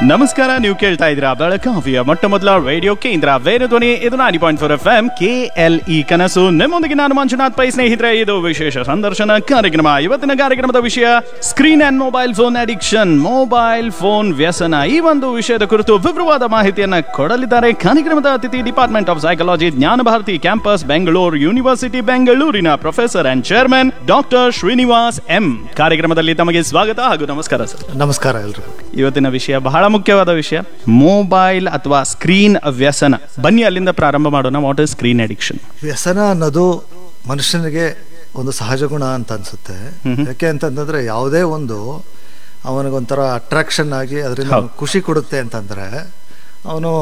ನಮಸ್ಕಾರ ನೀವು ಕೇಳ್ತಾ ಇದ್ದೀರಾ ಬೆಳಗಾವಿಯ ಮೊಟ್ಟ ಮೊದಲ ರೇಡಿಯೋ ಕೇಂದ್ರ ವೇರ ಧ್ವನಿ ಇದು ನಾನಿ point four F M K L E ಕನಸು ನಿಮ್ಮೊಂದಿಗೆ ನಾನು ಮಂಜುನಾಥ್ ಪೈ ಸ್ನೇಹಿತರೆ ಇದು ವಿಶೇಷ ಸಂದರ್ಶನ ಕಾರ್ಯಕ್ರಮ ಇವತ್ತಿನ ಕಾರ್ಯಕ್ರಮದ ವಿಷಯ screen and mobile phone addiction mobile phone ವ್ಯಸನ ಈ ಒಂದು ವಿಷಯದ ಕುರಿತು ವಿವರವಾದ ಮಾಹಿತಿಯನ್ನ ಕೊಡಲಿದ್ದಾರೆ ಕಾರ್ಯಕ್ರಮದ ಅತಿಥಿ department of psychology Jnana Bharathi campus Bengaluru university ಬೆಂಗಳೂರಿನ professor and chairman doctor Srinivas M ಕಾರ್ಯಕ್ರಮದಲ್ಲಿ ತಮಗೆ ಸ್ವಾಗತ ಹಾಗೂ ನಮಸ್ಕಾರ ಸರ್ ನಮಸ್ಕಾರ ಎಲ್ರಿಗೂ ಇವತ್ತಿನ ವಿಷಯ ಬಹಳ ಮುಖ್ಯವಾದ ವಿಷಯ ಮೊಬೈಲ್ ಅಥವಾ ಸ್ಕ್ರೀನ್ ವ್ಯಸನ ಬನ್ನಿ ಅಲ್ಲಿಂದ ಪ್ರಾರಂಭ ಮಾಡೋಣ ವಾಟ್ ಇಸ್ ಸ್ಕ್ರೀನ್ ಅಡಿಕ್ಷನ್ ವ್ಯಸನ ಅನ್ನೋದು ಮನುಷ್ಯನಿಗೆ ಒಂದು ಸಹಜ ಗುಣ ಅಂತ ಅನ್ಸುತ್ತೆ ಯಾಕೆ ಅಂತಂದ್ರೆ ಯಾವುದೇ ಒಂದು ಅವನಿಗೊಂಥರ ಅಟ್ರಾಕ್ಷನ್ ಆಗಿ ಅದರಿಂದ ಹೌದು. ಖುಷಿ ಕೊಡುತ್ತೆ ಅಂತಂದ್ರೆ ಅವನು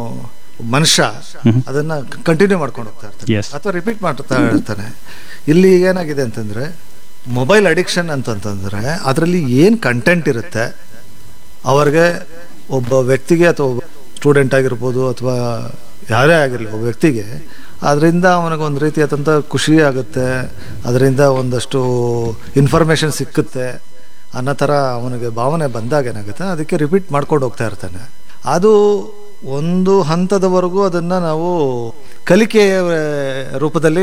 ಮನುಷ್ಯ ಅದನ್ನ ಕಂಟಿನ್ಯೂ ಮಾಡ್ಕೊಂಡು ಹೋಗ್ತಾ ಇರ್ತಾನೆ Yes. ಅಥವಾ ರಿಪೀಟ್ ಮಾಡ್ತಾ ಇರ್ತಾನೆ ಇಲ್ಲಿ ಏನಾಗಿದೆ ಅಂತಂದ್ರೆ ಮೊಬೈಲ್ ಅಡಿಕ್ಷನ್ ಅಂತಂತಂದ್ರೆ ಅದರಲ್ಲಿ ಏನು ಕಂಟೆಂಟ್ ಇರುತ್ತೆ ಅವ್ರಿಗೆ ಒಬ್ಬ ವ್ಯಕ್ತಿಗೆ ಅಥವಾ ಒಬ್ಬ ಸ್ಟೂಡೆಂಟ್ ಆಗಿರ್ಬೋದು ಅಥವಾ ಯಾರೇ ಆಗಿರಲಿ ಒಬ್ಬ ವ್ಯಕ್ತಿಗೆ ಅದರಿಂದ ಅವನಿಗೆ ಒಂದು ರೀತಿಯಾದಂಥ ಖುಷಿ ಆಗುತ್ತೆ ಅದರಿಂದ ಒಂದಷ್ಟು ಇನ್ಫಾರ್ಮೇಷನ್ ಸಿಕ್ಕುತ್ತೆ ಅನ್ನೋ ಥರ ಅವನಿಗೆ ಭಾವನೆ ಬಂದಾಗ ಏನಾಗುತ್ತೆ ಅದಕ್ಕೆ ರಿಪೀಟ್ ಮಾಡ್ಕೊಂಡು ಹೋಗ್ತಾ ಇರ್ತಾನೆ ಅದು ಒಂದು ಹಂತದವರೆಗೂ ಅದನ್ನು ನಾವು ಕಲಿಕೆಯ ರೂಪದಲ್ಲಿ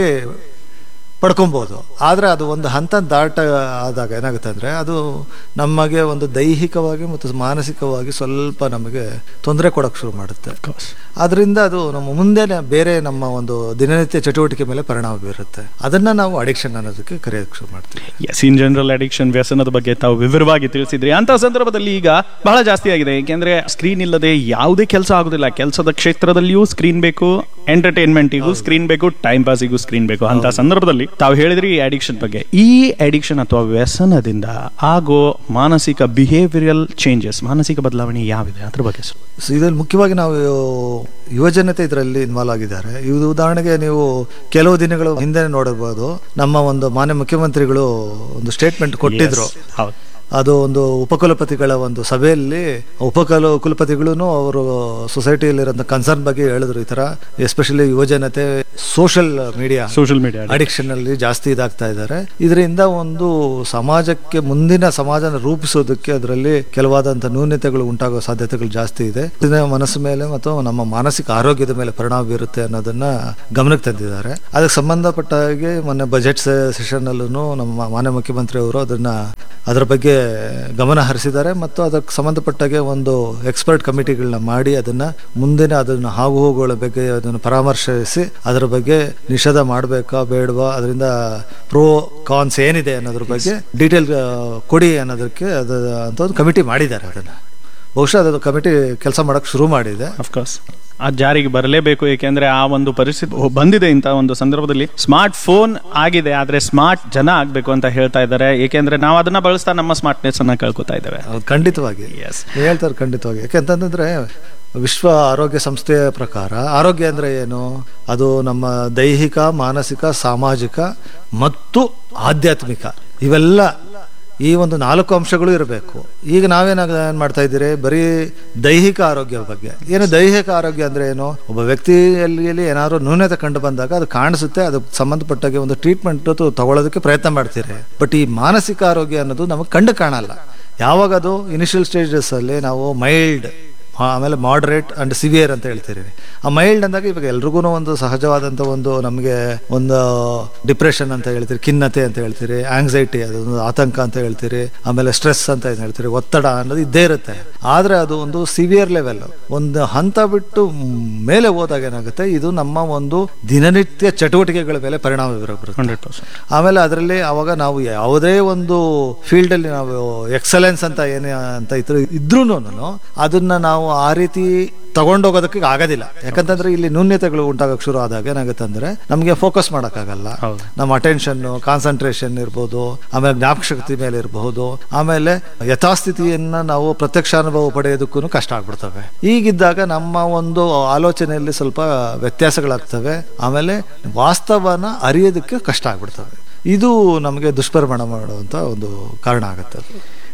ಪಡ್ಕೊಬೋದು ಆದರೆ ಅದು ಒಂದು ಹಂತ ದಾಟ ಆದಾಗ ಏನಾಗುತ್ತೆ ಅಂದರೆ ಅದು ನಮಗೆ ಒಂದು ದೈಹಿಕವಾಗಿ ಮತ್ತು ಮಾನಸಿಕವಾಗಿ ಸ್ವಲ್ಪ ನಮಗೆ ತೊಂದರೆ ಕೊಡೋಕ್ಕೆ ಶುರು ಮಾಡುತ್ತೆ ಅದರಿಂದ ಅದು ನಮ್ಮ ಮುಂದೆ ಬೇರೆ ನಮ್ಮ ಒಂದು ದಿನನಿತ್ಯ ಚಟುವಟಿಕೆ ಮೇಲೆ ಪರಿಣಾಮ ಬೀರುತ್ತೆ ಅದನ್ನು ನಾವು ಅಡಿಕ್ಷನ್ ಅನ್ನೋದಕ್ಕೆ ಕರೆಯೋಕ್ಕೆ ಶುರು ಮಾಡ್ತೀವಿ ಎಸ್ ಇನ್ ಜನರಲ್ ಅಡಿಕ್ಷನ್ ವ್ಯಸನದ ಬಗ್ಗೆ ತಾವು ವಿವರವಾಗಿ ತಿಳಿಸಿದ್ರಿ ಅಂತ ಸಂದರ್ಭದಲ್ಲಿ ಈಗ ಬಹಳ ಜಾಸ್ತಿ ಆಗಿದೆ ಏಕೆಂದ್ರೆ ಸ್ಕ್ರೀನ್ ಇಲ್ಲದೆ ಯಾವುದೇ ಕೆಲಸ ಆಗುದಿಲ್ಲ ಕೆಲಸದ ಕ್ಷೇತ್ರದಲ್ಲಿಯೂ ಸ್ಕ್ರೀನ್ ಬೇಕು ಎಂಟರ್ಟೈನ್ಮೆಂಟಿಗೂ ಸ್ಕ್ರೀನ್ ಬೇಕು ಟೈಮ್ ಪಾಸಿಗೂ ಸ್ಕ್ರೀನ್ ಬೇಕು ಅಂತ ಸಂದರ್ಭದಲ್ಲಿ ತಾವು ಹೇಳಿದ್ರಿ ಈ ಅಡಿಕ್ಷನ್ ಬಗ್ಗೆ ಈ ಅಡಿಕ್ಷನ್ ಅಥವಾ ವ್ಯಸನದಿಂದ ಆಗೋ ಮಾನಸಿಕ ಬಿಹೇವಿಯರಲ್ ಚೇಂಜಸ್ ಮಾನಸಿಕ ಬದಲಾವಣೆ ಯಾವಿದೆ ಅದ್ರ ಬಗ್ಗೆ ಸ್ವಲ್ಪ ಸೊ ಇದ್ರಲ್ಲಿ ಮುಖ್ಯವಾಗಿ ನಾವು ಯುವಜನತೆ ಇದರಲ್ಲಿ ಇನ್ವಾಲ್ವ್ ಆಗಿದ್ದಾರೆ ಇದು ಉದಾಹರಣೆಗೆ ನೀವು ಕೆಲವು ದಿನಗಳು ಹಿಂದೆ ನೋಡಿರ್ಬೋದು ನಮ್ಮ ಒಂದು ಮಾನ್ಯ ಮುಖ್ಯಮಂತ್ರಿಗಳು ಒಂದು ಸ್ಟೇಟ್ಮೆಂಟ್ ಕೊಟ್ಟಿದ್ರು ಹೌದು ಅದು ಒಂದು ಉಪಕುಲಪತಿಗಳ ಒಂದು ಸಭೆಯಲ್ಲಿ ಉಪಕುಲ ಕುಲಪತಿಗಳು ಅವರು ಸೊಸೈಟಿಯಲ್ಲಿರೋಂಥ ಕನ್ಸರ್ನ್ ಬಗ್ಗೆ ಹೇಳಿದ್ರು ಈ ಥರ ಎಸ್ಪೆಷಲಿ ಯುವಜನತೆ social media social media addiction ಅಲ್ಲಿ ಜಾಸ್ತಿ ಇದಾಗ್ತಾ ಇದ್ದಾರೆ ಇದರಿಂದ ಒಂದು ಸಮಾಜಕ್ಕೆ ಮುಂದಿನ ಸಮಾಜನ ರೂಪಿಸೋದಕ್ಕೆ ಅದರಲ್ಲಿ ಕೆಲವಾದಂಥ ನ್ಯೂನ್ಯತೆಗಳು ಉಂಟಾಗೋ ಸಾಧ್ಯತೆಗಳು ಜಾಸ್ತಿ ಇದೆ ಇದನ್ನ ಮನಸ್ಸು ಮೇಲೆ ಮತ್ತು ನಮ್ಮ ಮಾನಸಿಕ ಆರೋಗ್ಯದ ಮೇಲೆ ಪರಿಣಾಮ ಬೀರುತ್ತೆ ಅನ್ನೋದನ್ನ ಗಮನಕ್ಕೆ ತಂದಿದ್ದಾರೆ ಅದಕ್ಕೆ ಸಂಬಂಧಪಟ್ಟ ಹಾಗೆ ಮೊನ್ನೆ ಬಜೆಟ್ ಸೆಷನ್ ಅಲ್ಲೂ ನಮ್ಮ ಮಾನ್ಯ ಮುಖ್ಯಮಂತ್ರಿ ಅವರು ಅದನ್ನ ಅದರ ಬಗ್ಗೆ ಗಮನ ಹರಿಸಿದ್ದಾರೆ ಮತ್ತು ಅದಕ್ಕೆ ಸಂಬಂಧಪಟ್ಟಾಗೆ ಒಂದು ಎಕ್ಸ್ಪರ್ಟ್ ಕಮಿಟಿಗಳನ್ನ ಮಾಡಿ ಅದನ್ನ ಮುಂದಿನ ಅದನ್ನ ಹಾಗು ಹೋಗುಗಳ ಬಗ್ಗೆ ಅದನ್ನು ಪರಾಮರ್ಶಿಸಿ ಅದರ ಬಗ್ಗೆ ನಿಷೇಧ ಮಾಡಬೇಕಾ ಬೇಡವಾ ಅದರಿಂದ ಪ್ರೋ ಕಾನ್ಸ್ ಏನಿದೆ ಅನ್ನೋದ್ರ ಬಗ್ಗೆ ಡೀಟೇಲ್ ಕೊಡಿ ಅನ್ನೋದಕ್ಕೆ ಅದು ಅಂತ ಒಂದು ಕಮಿಟಿ ಮಾಡಿದ್ದಾರೆ ಅದನ್ನ ಬಹುಶಃ ಅದು ಕಮಿಟಿ ಕೆಲಸ ಮಾಡಕ್ಕೆ ಶುರು ಮಾಡಿದೆ ಅಫ್ಕೋರ್ಸ್ ಆ ಜಾರಿಗೆ ಬರಲೇಬೇಕು ಏಕೆಂದ್ರೆ ಆ ಒಂದು ಪರಿಸ್ಥಿತಿ ಬಂದಿದೆ ಇಂಥ ಒಂದು ಸಂದರ್ಭದಲ್ಲಿ ಸ್ಮಾರ್ಟ್ ಫೋನ್ ಆಗಿದೆ ಆದ್ರೆ ಸ್ಮಾರ್ಟ್ ಜನ ಆಗ್ಬೇಕು ಅಂತ ಹೇಳ್ತಾ ಇದ್ದಾರೆ ಏಕೆಂದ್ರೆ ನಾವು ಅದನ್ನ ಬಳಸ್ತಾ ನಮ್ಮ ಸ್ಮಾರ್ಟ್ನೆಸ್ ಅನ್ನ ಕಳ್ಕೊತಾ ಇದ್ದೇವೆ ಹೌದು, ಖಂಡಿತವಾಗಿ ಎಸ್ ನೀವ್ ಹೇಳ್ತಾರೆ ಖಂಡಿತವಾಗಿ ಯಾಕೆಂತಂದ್ರೆ ವಿಶ್ವ ಆರೋಗ್ಯ ಸಂಸ್ಥೆಯ ಪ್ರಕಾರ ಆರೋಗ್ಯ ಅಂದ್ರೆ ಏನು ಅದು ನಮ್ಮ ದೈಹಿಕ ಮಾನಸಿಕ ಸಾಮಾಜಿಕ ಮತ್ತು ಆಧ್ಯಾತ್ಮಿಕ ಇವೆಲ್ಲ ಈ ಒಂದು ನಾಲ್ಕು ಅಂಶಗಳು ಇರಬೇಕು ಈಗ ನಾವೇನಾಗ ಏನ್ ಮಾಡ್ತಾ ಇದ್ದೀರಿ ಬರೀ ದೈಹಿಕ ಆರೋಗ್ಯ ಬಗ್ಗೆ ಏನು ದೈಹಿಕ ಆರೋಗ್ಯ ಅಂದ್ರೆ ಏನು ಒಬ್ಬ ವ್ಯಕ್ತಿಯಲ್ಲಿ ಏನಾದ್ರು ನ್ಯೂನತೆ ಕಂಡು ಬಂದಾಗ ಅದು ಕಾಣಿಸುತ್ತೆ ಅದಕ್ಕೆ ಸಂಬಂಧಪಟ್ಟಾಗೆ ಒಂದು ಟ್ರೀಟ್ಮೆಂಟ್ ತಗೊಳ್ಳೋದಕ್ಕೆ ಪ್ರಯತ್ನ ಮಾಡ್ತೀರಿ ಬಟ್ ಈ ಮಾನಸಿಕ ಆರೋಗ್ಯ ಅನ್ನೋದು ನಮಗೆ ಕಂಡು ಕಾಣಲ್ಲ ಯಾವಾಗ ಅದು ಇನಿಷಿಯಲ್ ಸ್ಟೇಜಸ್ ಅಲ್ಲಿ ನಾವು ಮೈಲ್ಡ್ ಆಮೇಲೆ ಮಾಡರೇಟ್ ಅಂಡ್ ಸಿವಿಯರ್ ಅಂತ ಹೇಳ್ತೀರಿ ಆ ಮೈಲ್ಡ್ ಅಂದಾಗ ಇವಾಗ ಎಲ್ರಿಗೂ ಒಂದು ಸಹಜವಾದಂಥ ಒಂದು ನಮಗೆ ಒಂದು ಡಿಪ್ರೆಷನ್ ಅಂತ ಹೇಳ್ತೀರಿ ಖಿನ್ನತೆ ಅಂತ ಹೇಳ್ತೀರಿ ಆಂಗ್ಸೈಟಿ ಅದೊಂದು ಆತಂಕ ಅಂತ ಹೇಳ್ತೀರಿ ಆಮೇಲೆ ಸ್ಟ್ರೆಸ್ ಅಂತ ಏನ್ ಹೇಳ್ತೀರಿ ಒತ್ತಡ ಅನ್ನೋದು ಇದ್ದೇ ಇರುತ್ತೆ ಆದರೆ ಅದು ಒಂದು ಸಿವಿಯರ್ ಲೆವೆಲ್ ಒಂದು ಹಂತ ಬಿಟ್ಟು ಮೇಲೆ ಹೋದಾಗ ಏನಾಗುತ್ತೆ ಇದು ನಮ್ಮ ಒಂದು ದಿನನಿತ್ಯ ಚಟುವಟಿಕೆಗಳ ಮೇಲೆ ಪರಿಣಾಮ ಬೀರುತ್ತೆ ಹಂಡ್ರೆಡ್ ಪರ್ಸೆಂಟ್ ಆಮೇಲೆ ಅದರಲ್ಲಿ ಅವಾಗ ನಾವು ಯಾವುದೇ ಒಂದು ಫೀಲ್ಡ್ ಅಲ್ಲಿ ನಾವು ಎಕ್ಸಲೆನ್ಸ್ ಅಂತ ಏನೇ ಅಂತ ಇದ್ರು ಇದ್ರೂ ಅದನ್ನ ನಾವು ಆ ರೀತಿ ತಗೊಂಡೋಗೋದಕ್ಕೆ ಆಗೋದಿಲ್ಲ ಯಾಕಂತಂದ್ರೆ ಇಲ್ಲಿ ನ್ಯೂನ್ಯತೆಗಳು ಉಂಟಾಗಕ್ಕೆ ಶುರು ಆದಾಗ ಏನಾಗುತ್ತೆ ಅಂದ್ರೆ ನಮಗೆ ಫೋಕಸ್ ಮಾಡೋಕ್ಕಾಗಲ್ಲ ಹೌದು. ನಮ್ಮ ಅಟೆನ್ಷನ್ ಕಾನ್ಸಂಟ್ರೇಷನ್ ಇರ್ಬೋದು ಆಮೇಲೆ ಜ್ಞಾಪಕ ಶಕ್ತಿ ಮೇಲೆ ಇರಬಹುದು ಆಮೇಲೆ ಯಥಾಸ್ಥಿತಿಯನ್ನ ನಾವು ಪ್ರತ್ಯಕ್ಷ ಅನುಭವ ಪಡೆಯೋದಕ್ಕೂ ಕಷ್ಟ ಆಗ್ಬಿಡ್ತವೆ ಈಗಿದ್ದಾಗ ನಮ್ಮ ಒಂದು ಆಲೋಚನೆಯಲ್ಲಿ ಸ್ವಲ್ಪ ವ್ಯತ್ಯಾಸಗಳಾಗ್ತವೆ ಆಮೇಲೆ ವಾಸ್ತವನ ಅರಿಯೋದಕ್ಕೆ ಕಷ್ಟ ಆಗ್ಬಿಡ್ತವೆ ಇದು ನಮಗೆ ದುಷ್ಪರಿಣಾಮ ಮಾಡುವಂತ ಒಂದು ಕಾರಣ ಆಗುತ್ತೆ ಅದು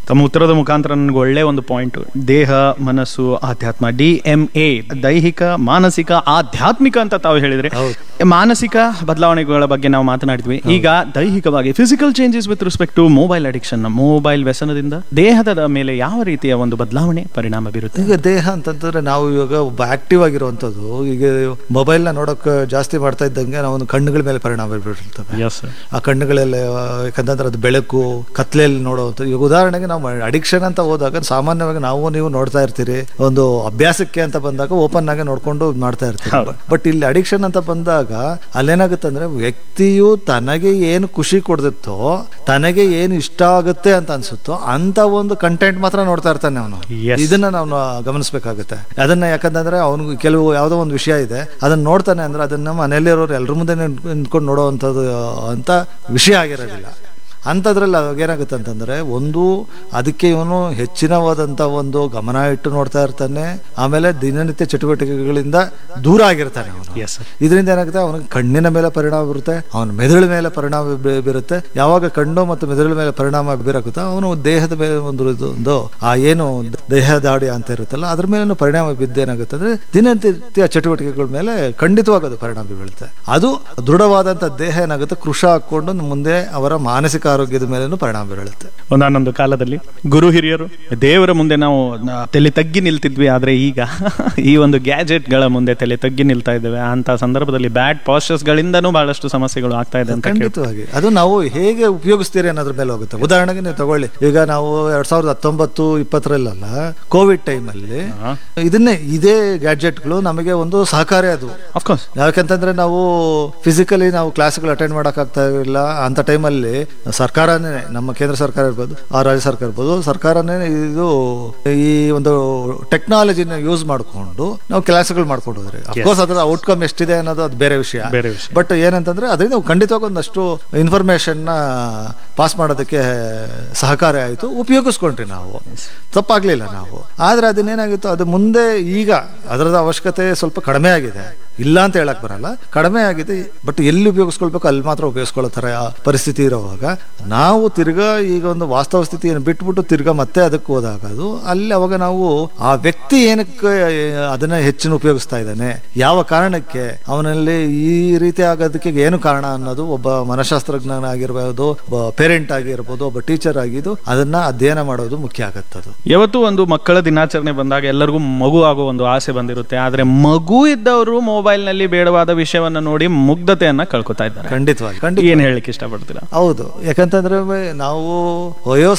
ತಮ್ಮ ಉತ್ತರದ ಮುಖಾಂತರ ನನಗೆ ಒಳ್ಳೆ ಒಂದು ಪಾಯಿಂಟ್ ದೇಹ ಮನಸ್ಸು ಆಧ್ಯಾತ್ಮ ಡಿ ಎಂ ಎ ದೈಹಿಕ ಮಾನಸಿಕ ಆಧ್ಯಾತ್ಮಿಕ ಅಂತ ತಾವು ಹೇಳಿದ್ರೆ ಹೌದು. ಮಾನಸಿಕ ಬದಲಾವಣೆಗಳ ಬಗ್ಗೆ ನಾವು ಮಾತನಾಡಿದ್ವಿ ಈಗ ದೈಹಿಕವಾಗಿ physical changes with respect to mobile addiction mobile ವ್ಯಸನದಿಂದ ದೇಹದ ಮೇಲೆ ಯಾವ ರೀತಿಯ ಒಂದು ಬದಲಾವಣೆ ಪರಿಣಾಮ ಬೀರುತ್ತೆ ಈಗ ದೇಹ ಅಂತಂತಂದ್ರೆ ನಾವು ಇವಾಗ ಒಬ್ಬ ಆಕ್ಟಿವ್ ಆಗಿರುವಂಥದ್ದು ಈಗ ಮೊಬೈಲ್ನ ನೋಡೋಕೆ ಜಾಸ್ತಿ ಮಾಡ್ತಾ ಇದ್ದಂಗೆ ನಾವು ಒಂದು ಕಣ್ಣುಗಳ ಮೇಲೆ ಪರಿಣಾಮ ಬೀಳ್ತವೆ ಎಸ್ ಆ ಕಣ್ಣುಗಳೆಲ್ಲ ಯಾಕಂತಂದ್ರೆ ಅದು ಬೆಳಕು ಕತ್ಲೆಯಲ್ಲಿ ನೋಡುವಂಥ ಈಗ ಉದಾಹರಣೆಗೆ ನಾವು ಅಡಿಕ್ಷನ್ ಅಂತ ಹೋದಾಗ ಸಾಮಾನ್ಯವಾಗಿ ನಾವು ನೀವು ನೋಡ್ತಾ ಇರ್ತೀರಿ ಒಂದು ಅಭ್ಯಾಸಕ್ಕೆ ಅಂತ ಬಂದಾಗ ಓಪನ್ ಆಗಿ ನೋಡ್ಕೊಂಡು ಇದ್ ಮಾಡ್ತಾ ಇರ್ತೀವಿ ಹೌದು. ಬಟ್ ಇಲ್ಲಿ ಅಡಿಕ್ಷನ್ ಅಂತ ಬಂದಾಗ ಅಲ್ಲೇನಾಗುತ್ತೆ ಅಂದ್ರೆ ವ್ಯಕ್ತಿಯು ತನಗೆ ಏನು ಖುಷಿ ಕೊಡ್ದಿತ್ತೋ ತನಗೆ ಏನು ಇಷ್ಟ ಆಗುತ್ತೆ ಅಂತ ಅನ್ಸುತ್ತೋ ಅಂತ ಒಂದು ಕಂಟೆಂಟ್ ಮಾತ್ರ ನೋಡ್ತಾ ಇರ್ತಾನೆ ಅವನು Yes. ಇದನ್ನ ನಾವು ಗಮನಿಸಬೇಕಾಗುತ್ತೆ ಅದನ್ನ ಯಾಕಂತಂದ್ರೆ ಅವನಿಗೆ ಕೆಲವು ಯಾವುದೋ ಒಂದು ವಿಷಯ ಇದೆ ಅದನ್ನ ನೋಡ್ತಾನೆ ಅಂದ್ರೆ ಅದನ್ನ ಮನೆಯಲ್ಲಿರೋರು ಎಲ್ಲರ ಮುಂದೆ ನಿಂತ್ಕೊಂಡು ನೋಡುವಂಥದ್ದು ಅಂತ ವಿಷಯ ಆಗಿರೋದಿಲ್ಲ ಅಂಥದ್ರಲ್ಲಿ ಅವಾಗ ಏನಾಗುತ್ತೆ ಅಂತಂದ್ರೆ ಒಂದು ಅದಕ್ಕೆ ಇವನು ಹೆಚ್ಚಿನವಾದಂಥ ಒಂದು ಗಮನ ಇಟ್ಟು ನೋಡ್ತಾ ಇರ್ತಾನೆ ಆಮೇಲೆ ದಿನನಿತ್ಯ ಚಟುವಟಿಕೆಗಳಿಂದ ದೂರ ಆಗಿರ್ತಾನೆ ಅವನು ಎಸ್ ಇದರಿಂದ ಏನಾಗುತ್ತೆ ಅವನಿಗೆ ಕಣ್ಣಿನ ಮೇಲೆ ಪರಿಣಾಮ ಬೀರುತ್ತೆ ಅವನ ಮೆದುಳ ಮೇಲೆ ಪರಿಣಾಮ ಬೀ- ಬೀರುತ್ತೆ ಯಾವಾಗ ಕಣ್ಣು ಮತ್ತು ಮೆದುಳ ಮೇಲೆ ಪರಿಣಾಮ ಬೀರಾಗುತ್ತೋ ಅವನು ದೇಹದ ಮೇಲೆ ಒಂದು ಇದು ಒಂದು ಆ ಏನು ದೇಹ ದಾಡಿ ಅಂತ ಇರುತ್ತಲ್ಲ ಅದ್ರ ಮೇಲೆ ಪರಿಣಾಮ ಬಿದ್ದೇನಾಗುತ್ತೆ ಅಂದ್ರೆ ದಿನನಿತ್ಯ ಚಟುವಟಿಕೆಗಳ ಮೇಲೆ ಖಂಡಿತವಾಗಿ ಅದು ಪರಿಣಾಮ ಬೀಳುತ್ತೆ ಅದು ದೃಢವಾದಂಥ ದೇಹ ಏನಾಗುತ್ತೆ ಕೃಷ ಹಾಕೊಂಡು ಮುಂದೆ ಅವರ ಮಾನಸಿಕ ಆರೋಗ್ಯದ ಮೇಲೇನು ಪರಿಣಾಮ ಬೀಳುತ್ತೆ ಒಂದಾನೊಂದು ಕಾಲದಲ್ಲಿ ಗುರು ಹಿರಿಯರು ದೇವರ ಮುಂದೆ ನಾವು ನ- ತಲೆ ತಗ್ಗಿ ನಿಲ್ತಿದ್ವಿ ಆದ್ರೆ ಈಗ ಈ ಒಂದು ಗ್ಯಾಜೆಟ್ ಗಳ ಮುಂದೆ ತಲೆ ತಗ್ಗಿ ನಿಲ್ತಾ ಇದ್ದೇವೆ ಅಂತ ಸಂದರ್ಭದಲ್ಲಿ ಬ್ಯಾಡ್ ಪಾಸ್ಟರ್ಸ್ ಗಳಿಂದನೂ ಬಹಳಷ್ಟು ಸಮಸ್ಯೆಗಳು ಆಗ್ತಾ ಇದೆ ಅಂತ ಕೇಳ್ತೀವಿ. ಖಂಡಿತವಾಗಿ ಅದು ನಾವು ಹೇಗೆ ಉಪಯೋಗಿಸ್ತೀರಿ ಅನ್ನೋದ್ರ ಮೇಲೆ ಹೋಗುತ್ತೆ ಉದಾಹರಣೆಗೆ ನೀವು ತಗೊಳ್ಳಿ ಈಗ ನಾವು ಎರಡ್ ಸಾವಿರದ ಹತ್ತೊಂಬತ್ತು ಇಪ್ಪತ್ತರಲ್ಲ ಕೋವಿಡ್ ಟೈಮಲ್ಲಿ ಹಾ. ಇದನ್ನೇ ಇದೇ ಗ್ಯಾಡ್ಜೆಟ್ಗಳು ನಮಗೆ ಒಂದು ಸಹಕಾರಿ ಅದು ಅಫ್ಕೋರ್ಸ್ ಯಾಕಂತಂದ್ರೆ ನಾವು ಫಿಸಿಕಲಿ ನಾವು ಕ್ಲಾಸ್ಗಳು ಅಟೆಂಡ್ ಮಾಡೋಕ್ಕಾಗ್ತಾ ಇಲ್ಲ ಅಂತ ಟೈಮಲ್ಲಿ ಸರ್ಕಾರನೇ ನಮ್ಮ ಕೇಂದ್ರ ಸರ್ಕಾರ ಇರ್ಬೋದು ಆ ರಾಜ್ಯ ಸರ್ಕಾರ ಇರ್ಬೋದು ಸರ್ಕಾರನೇ ಇದು ಈ ಒಂದು ಟೆಕ್ನಾಲಜಿನ ಯೂಸ್ ಮಾಡಿಕೊಂಡು ನಾವು ಕ್ಲಾಸ್ಗಳು ಮಾಡ್ಕೊಂಡು ಹೋದ್ರಿ ಅಫ್ಕೋರ್ಸ್ ಅದರ ಔಟ್ಕಮ್ ಎಷ್ಟಿದೆ ಅನ್ನೋದು ಅದು ಬೇರೆ ವಿಷಯ ಬೇರೆ ವಿಷಯ ಬಟ್ ಏನಂತಂದ್ರೆ ಅದರಿಂದ ಖಂಡಿತವಾಗಿ ಒಂದಷ್ಟು ಇನ್ಫಾರ್ಮೇಶನ್ನ ಪಾಸ್ ಮಾಡೋದಕ್ಕೆ ಸಹಕಾರಿ ಆಯಿತು ಉಪಯೋಗಿಸ್ಕೊಂಡ್ರಿ ನಾವು ತಪ್ಪಾಗ್ಲಿಲ್ಲ ನಾವು ಆದ್ರೆ ಅದನ್ನೇನಾಗಿತ್ತು ಅದು ಮುಂದೆ ಈಗ ಅದರದ ಅವಶ್ಯಕತೆ ಸ್ವಲ್ಪ ಕಡಿಮೆ ಆಗಿದೆ ಇಲ್ಲ ಅಂತ ಹೇಳಕ್ ಬರಲ್ಲ ಕಡಿಮೆ ಆಗಿದೆ ಬಟ್ ಎಲ್ಲಿ ಉಪಯೋಗಿಸ್ಕೊಳ್ಬೇಕು ಅಲ್ಲಿ ಮಾತ್ರ ಉಪಯೋಗಿಸ್ಕೊಳ್ಳೋ ಥರ ಪರಿಸ್ಥಿತಿ ಇರೋವಾಗ ನಾವು ತಿರ್ಗಾ ಈಗ ಒಂದು ವಾಸ್ತವ ಸ್ಥಿತಿಯನ್ನು ಬಿಟ್ಬಿಟ್ಟು ತಿರ್ಗಾ ಮತ್ತೆ ಅದಕ್ಕೆ ಹೋದಾಗ ಅದು ಅಲ್ಲಿ ಅವಾಗ ನಾವು ಆ ವ್ಯಕ್ತಿ ಏನಕ್ಕೆ ಅದನ್ನ ಹೆಚ್ಚಿನ ಉಪಯೋಗಿಸ್ತಾ ಇದ್ದಾನೆ ಯಾವ ಕಾರಣಕ್ಕೆ ಅವನಲ್ಲಿ ಈ ರೀತಿ ಆಗೋದಕ್ಕೆ ಏನು ಕಾರಣ ಅನ್ನೋದು ಒಬ್ಬ ಮನಃಶಾಸ್ತ್ರಜ್ಞ ಆಗಿರ್ಬೋದು ಒಬ್ಬ ಪೇರೆಂಟ್ ಆಗಿರ್ಬೋದು ಒಬ್ಬ ಟೀಚರ್ ಆಗಿದ್ದು ಅದನ್ನ ಅಧ್ಯಯನ ಮಾಡೋದು ಮುಖ್ಯ ಆಗತ್ತದು ಯಾವತ್ತು ಒಂದು ಮಕ್ಕಳ ದಿನಾಚರಣೆ ಬಂದಾಗ ಎಲ್ಲರಿಗೂ ಮಗು ಆಗೋ ಒಂದು ಆಸೆ ಬಂದಿರುತ್ತೆ ಆದ್ರೆ ಮಗು ಇದ್ದವರು ಮೊಬೈಲ್ ನಲ್ಲಿ ಬೇಡವಾದ ವಿಷಯವನ್ನ ನೋಡಿ ಮುಗ್ಧತೆಯನ್ನ ಕಳ್ಕೊತಾ ಇದ್ದಾರೆ ಖಂಡಿತವಾಗಿ ಖಂಡಿತ ಏನ್ ಹೇಳಲಿಕ್ಕೆ ಇಷ್ಟಪಡ್ತೀರಾ ಹೌದು ಯಾಕಂತಂದ್ರೆ ನಾವು ವಯೋ